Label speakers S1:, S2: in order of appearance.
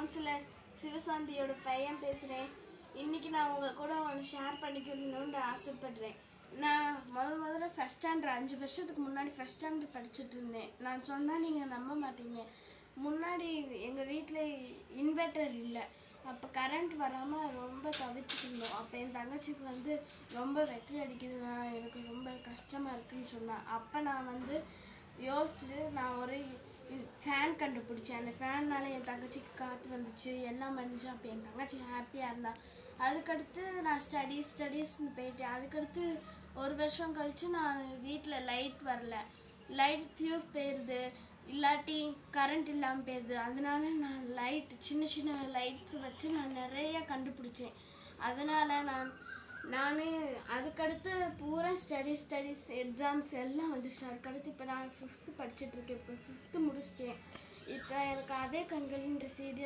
S1: councillor சிவசாந்தியோட பையன் பேசுகிறேன் இன்னைக்கு நான் உங்கள் கூட ஒன்று ஷேர் பண்ணிக்கணும்னு ஆசைப்படுறேன் நான் முத முதல்ல ஃபஸ்ட் ஸ்டாண்டர்ட் அஞ்சு வருஷத்துக்கு முன்னாடி ஃபஸ்ட் ஸ்டாண்டர்ட் படிச்சுட்டு இருந்தேன் நான் சொன்னால் நீங்கள் நம்ப மாட்டீங்க முன்னாடி எங்கள் வீட்டில் இன்வெர்ட்டர் இல்லை அப்போ கரண்ட் வராமல் ரொம்ப தவிச்சிட்டு இருந்தோம் அப்போ என் தங்கச்சிக்கு வந்து ரொம்ப வெற்றி அடிக்குது நான் எனக்கு ரொம்ப கஷ்டமாக இருக்குன்னு சொன்னான் அப்போ நான் வந்து யோசிச்சுட்டு நான் ஒரு ஃபேன் கண்டுபிடிச்சேன் அந்த ஃபேன்னால என் தங்கச்சிக்கு காற்று வந்துச்சு எல்லாம் வந்துச்சு அப்போ என் தங்கச்சி ஹாப்பியாக இருந்தா அதுக்கடுத்து நான் ஸ்டடீஸ் ஸ்டடீஸ்னு போயிட்டேன் அதுக்கடுத்து ஒரு வருஷம் கழித்து நான் வீட்டில் லைட் வரல லைட் ஃபியூஸ் போயிடுது இல்லாட்டி கரண்ட் இல்லாமல் போயிடுது அதனால நான் லைட் சின்ன சின்ன லைட்ஸ் வச்சு நான் நிறைய கண்டுபிடிச்சேன் அதனால் நான் நானே அதுக்கடுத்து பூரா ஸ்டடி ஸ்டடீஸ் எக்ஸாம்ஸ் எல்லாம் வந்துருச்சு அதுக்கடுத்து இப்போ நான் ஃபிஃப்த்து படிச்சுட்டு இருக்கேன் இப்போ ஃபிஃப்த்து முடிச்சிட்டேன் இப்போ எனக்கு அதே கண்கள்ன்ற சீரியல்